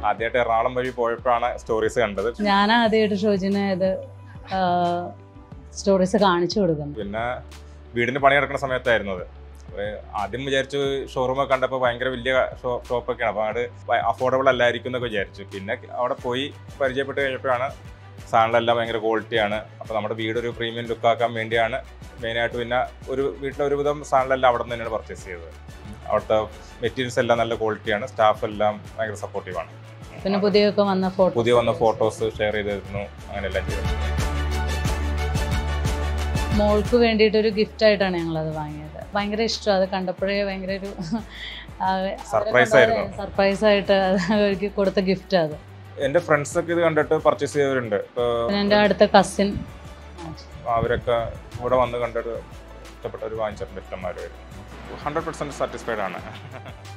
ആദ്യമായിട്ട് എറണാകുളം വഴി പോയപ്പോഴാണ് സ്റ്റോറീസ് കണ്ടത് ഞാൻ ആദ്യമായിട്ട് ഷോജിനെ ഇത് സ്റ്റോറീസ് കാണിച്ചു കൊടുക്കുന്നത് പിന്നെ വീടിന് പണി നടക്കുന്ന സമയത്തായിരുന്നു അത് അപ്പൊ ആദ്യം വിചാരിച്ചു ഷോറൂമൊക്കെ കണ്ടപ്പോൾ ഭയങ്കര വലിയ ഷോപ്പൊക്കെയാണ് അപ്പോൾ അത് അഫോർഡബിൾ അല്ലായിരിക്കും എന്നൊക്കെ വിചാരിച്ചു പിന്നെ അവിടെ പോയി പരിചയപ്പെട്ട് കഴിഞ്ഞപ്പോഴാണ് സാധനങ്ങളെല്ലാം ഭയങ്കര ക്വാളിറ്റിയാണ് അപ്പോൾ നമ്മുടെ വീട് ഒരു പ്രീമിയം ലുക്കാക്കാൻ വേണ്ടിയാണ് മെയിനായിട്ട് പിന്നെ ഒരു വീട്ടിലെ ഒരുവിധം സാധനങ്ങളെല്ലാം അവിടെ നിന്ന് തന്നെയാണ് പർച്ചേസ് ചെയ്തത് അവിടുത്തെ മെറ്റീരിയൽസ് എല്ലാം നല്ല ക്വാളിറ്റിയാണ് സ്റ്റാഫ് എല്ലാം ഭയങ്കര സപ്പോർട്ടീവാണ് പിന്നെ പുതിയൊക്കെ വന്ന ഫോട്ടോ പുതിയ വന്ന ഫോട്ടോസ് ഷെയർ ചെയ്തിരുന്നു അങ്ങനെയെല്ലാം ചെയ്തു മോൾക്ക് വേണ്ടിയിട്ട് ഒരു ഗിഫ്റ്റ് ആയിട്ടാണ് ഞങ്ങളത് വാങ്ങിയത് ഭയങ്കര ഇഷ്ടം അത് കണ്ടപ്പോഴേ ഭയങ്കര ഒരു Surprise ആയിരുന്നു. സർപ്രൈസ് ആയിട്ട് അത് അവർക്ക് കൊടുത്ത ഗിഫ്റ്റ് അത് എൻ്റെ ഫ്രണ്ട്സൊക്കെ ഇത് കണ്ടിട്ട് പർച്ചേസ് ചെയ്തവരുണ്ട് ഇപ്പോൾ പിന്നെ എൻ്റെ അടുത്ത കസിൻ അവരൊക്കെ ഇവിടെ വന്ന് കണ്ടിട്ട് ഇഷ്ടപ്പെട്ടവർ വാങ്ങിച്ചിട്ടുണ്ട് ഇഷ്ടംമാർ ഹൺഡ്രഡ് പെർസെൻറ്റ് സാറ്റിസ്ഫൈഡ് ആണ്